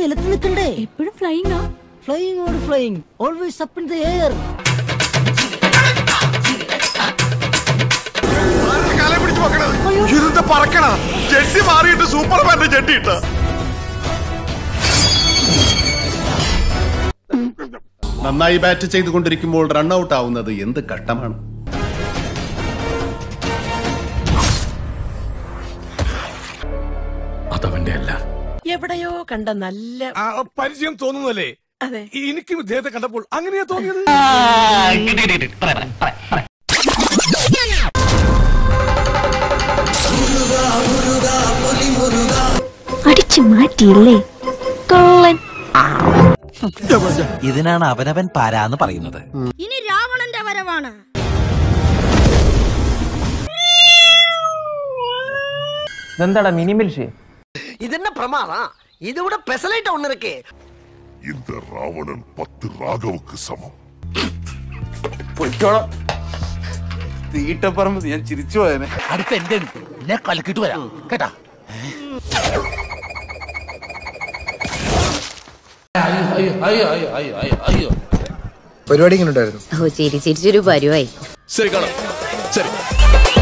നിലത്ത് നിൽക്കണ്ടേ എപ്പോഴും ഫ്ലൈയിങ് ആ flying or flying always up in the air കാലം പിടിച്ച് വെക്കണത് ഇതെന്താ പറക്കണ ജെട്ടി മാറിയിട്ട് സൂപ്പർമാന്റെ ജെട്ടി ഇട്ട നന്നായി ബാറ്റ് ചെയ്തുകൊണ്ടിരിക്കുമ്പോൾ റൺ ഔട്ട് ആവുന്നത് എന്ത് കഷ്ടമാണ് അതവന്റെ അല്ല എവിടെയോ കണ്ട നല്ല പരിചയം തോന്നുന്നല്ലേ അതെ എനിക്കും ഇദ്ദേഹത്തെ കണ്ടപ്പോൾ അങ്ങനെയാ തോന്നിയത് അടിച്ചു മാറ്റിയില്ലേ കള്ളൻ ഇതിനാണ് അവനവൻ പാരാന്ന് പറയുന്നത് ഇനി രാവണന്റെ വരവാണ് ഇതെന്താടാ മിനിമിൽഷേ ഇതെന്നെ പ്രമാദാ ഇതിവിടെ പെസലൈറ്റ് ഒന്നു ഇருக்கு இந்த ராவணன் பத்து ராகவுக்கு சமம் തീട്ടപ്പറമ്പ് ഞാൻ ചിരിച്ചു പോയനെ അടുത്ത എന്റെ ഞാൻ കലക്കിട്ട് വരാം കേട്ടാ പരിപാടി ഇങ്ങനെ ഉണ്ടായിരുന്നു ഓ ചിരി ചിരിച്ചൊരു പരുവായി ശരി കാണാം ശരി